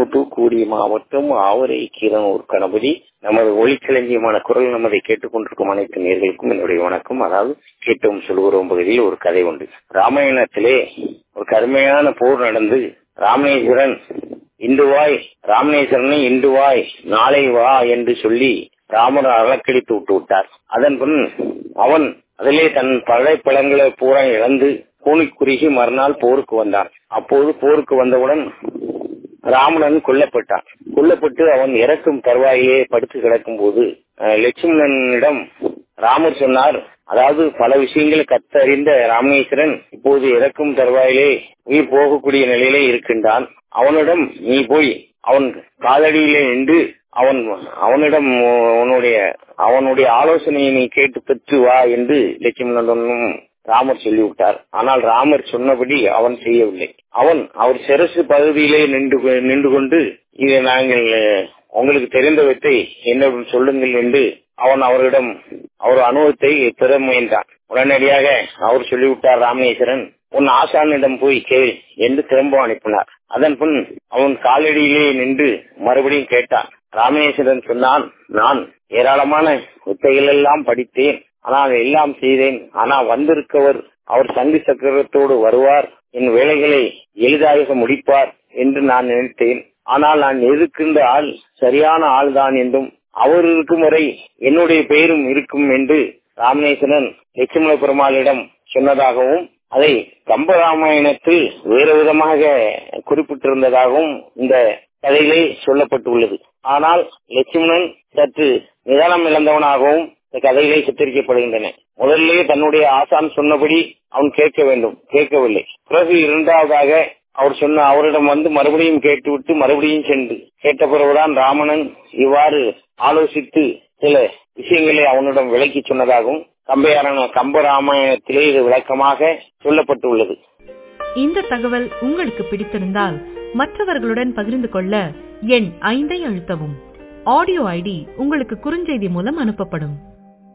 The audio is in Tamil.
தூத்துக்குடி மாவட்டம் ஆவரை கீரனூர் கணபதி நமது ஒளிக்களஞ்சியமான குரல் நமதை கேட்டுக்கொண்டிருக்கும் அனைத்து நேர்களுக்கும் என்னுடைய வணக்கம் அதாவது கேட்டோம் சொல்கிறோம் பகுதியில் ஒரு கதை உண்டு ராமாயணத்திலே ஒரு கடுமையான போர் நடந்து ராமேஸ்வரன் இன்று வாய் ராமேஸ்வரனை இன்று வாய் நாளை வா என்று சொல்லி ராமர் அலக்கடித்து விட்டு விட்டார் அதன் பின் அவன் அதிலே தன் பழைய பழங்களை பூரா இழந்து கூணி குறுகி மறுநாள் போருக்கு வந்தான் அப்போது போருக்கு வந்தவுடன் ராமணன் கொல்லப்பட்டான் கொல்லப்பட்டு அவன் இறக்கும் தருவாயிலே படுத்து கிடக்கும் போது லட்சுமணனிடம் ராமர் சொன்னார் அதாவது பல விஷயங்களை கத்தறிந்த ராமேஸ்வரன் இப்போது இறக்கும் தருவாயிலே உயிர் போகக்கூடிய நிலையிலே இருக்கின்றான் அவனிடம் நீ போய் அவன் காலடியிலே நின்று அவன் அவனிடம் உன்னுடைய அவனுடைய ஆலோசனையை நீ கேட்டு பெற்று வா என்று லட்சுமணனும் ராமர் சொல்லிவிட்டார் ஆனால் ராமர் சொன்னபடி அவன் செய்யவில்லை அவன் அவர் சிரசு பகுதியிலே நின்று நின்று கொண்டு இதை நாங்கள் உங்களுக்கு தெரிந்தவற்றை என்னிடம் சொல்லுங்கள் என்று அவன் அவரிடம் அவர் அனுபவத்தை பெற முயன்றான் உடனடியாக அவர் சொல்லிவிட்டார் ராமேஸ்வரன் உன் ஆசானிடம் போய் கேள் என்று திரும்ப அனுப்பினார் அதன் பின் அவன் காலடியிலே நின்று மறுபடியும் கேட்டான் ராமேஸ்வரன் சொன்னான் நான் ஏராளமான வித்தைகள் எல்லாம் படித்தேன் ஆனால் எல்லாம் செய்தேன் ஆனா வந்திருக்கவர் அவர் சங்கு சக்கரத்தோடு வருவார் என் வேலைகளை எளிதாக முடிப்பார் என்று நான் நினைத்தேன் ஆனால் நான் எதிர்க்கின்ற ஆள் சரியான ஆள்தான் என்றும் அவர் இருக்கும் வரை என்னுடைய பெயரும் இருக்கும் என்று ராமநேசனன் லட்சுமண பெருமாளிடம் சொன்னதாகவும் அதை கம்பராமாயணத்தில் வேறு விதமாக குறிப்பிட்டிருந்ததாகவும் இந்த கதையிலே சொல்லப்பட்டுள்ளது ஆனால் லட்சுமணன் சற்று நிதானம் இழந்தவனாகவும் இந்த கதையிலே சித்தரிக்கப்படுகின்றன முதல்ல தன்னுடைய ஆசான் சொன்னபடி அவன் கேட்க வேண்டும் கேட்கவில்லை பிறகு இரண்டாவதாக அவர் சொன்ன அவரிடம் வந்து மறுபடியும் கேட்டுவிட்டு மறுபடியும் சென்று கேட்ட பிறகுதான் ராமணன் இவ்வாறு ஆலோசித்து சில விஷயங்களை அவனிடம் விளக்கி சொன்னதாகவும் கம்பையாரான கம்பராமாயணத்திலே இது விளக்கமாக சொல்லப்பட்டுள்ளது இந்த தகவல் உங்களுக்கு பிடித்திருந்தால் மற்றவர்களுடன் பகிர்ந்து கொள்ள எண் ஐந்தை அழுத்தவும் ஆடியோ ஐடி உங்களுக்கு குறுஞ்செய்தி மூலம் அனுப்பப்படும்